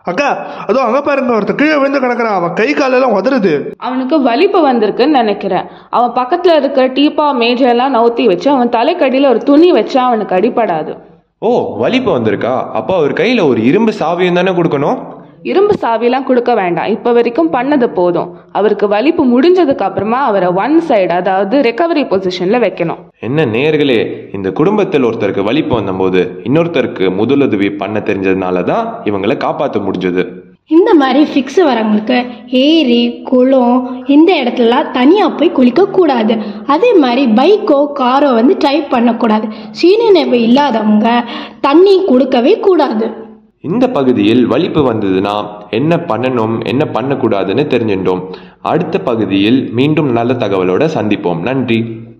அக்கா அதோ அங்க பாருங்க ஒருத்தன் கீழே விழுந்து கிடக்குறான் அவன் கை காலெல்லாம் உதறுது அவனுக்கு வலிப்பு வந்திருக்குன்னு நினைக்கிறேன் அவன் பக்கத்துல இருக்க டீப்பா மேஜெல்லாம் நவுத்தி வச்சு அவன் தலைக்கடியில ஒரு துணி வச்சா அவனுக்கு அடிபடாது ஓ வலிப்பு வந்திருக்கா அப்போ அவர் கையில ஒரு இரும்பு சாவியம் தானே கொடுக்கணும் இரும்பு சாவிலாம் கொடுக்க வேண்டாம் இப்போ வரைக்கும் பண்ணது போதும் அவருக்கு வலிப்பு முடிஞ்சதுக்கு அப்புறமா அவரை ஒன் சைடு அதாவது ரெக்கவரி பொசிஷன்ல வைக்கணும் என்ன நேர்களே இந்த குடும்பத்தில் ஒருத்தருக்கு வலிப்பு வந்தபோது இன்னொருத்தருக்கு முதலுதவி பண்ண தெரிஞ்சதுனால தான் இவங்களை காப்பாற்ற முடிஞ்சது இந்த மாதிரி ஃபிக்ஸ் வரவங்களுக்கு ஏரி குளம் இந்த இடத்துலலாம் தனியாக போய் குளிக்கக்கூடாது அதே மாதிரி பைக்கோ காரோ வந்து ட்ரைவ் பண்ணக்கூடாது சீனினைவு இல்லாதவங்க தண்ணி கொடுக்கவே கூடாது இந்த பகுதியில் வலிப்பு வந்ததுன்னா என்ன பண்ணணும் என்ன பண்ணக்கூடாதுன்னு தெரிஞ்சிட்டோம் அடுத்த பகுதியில் மீண்டும் நல்ல தகவலோட சந்திப்போம் நன்றி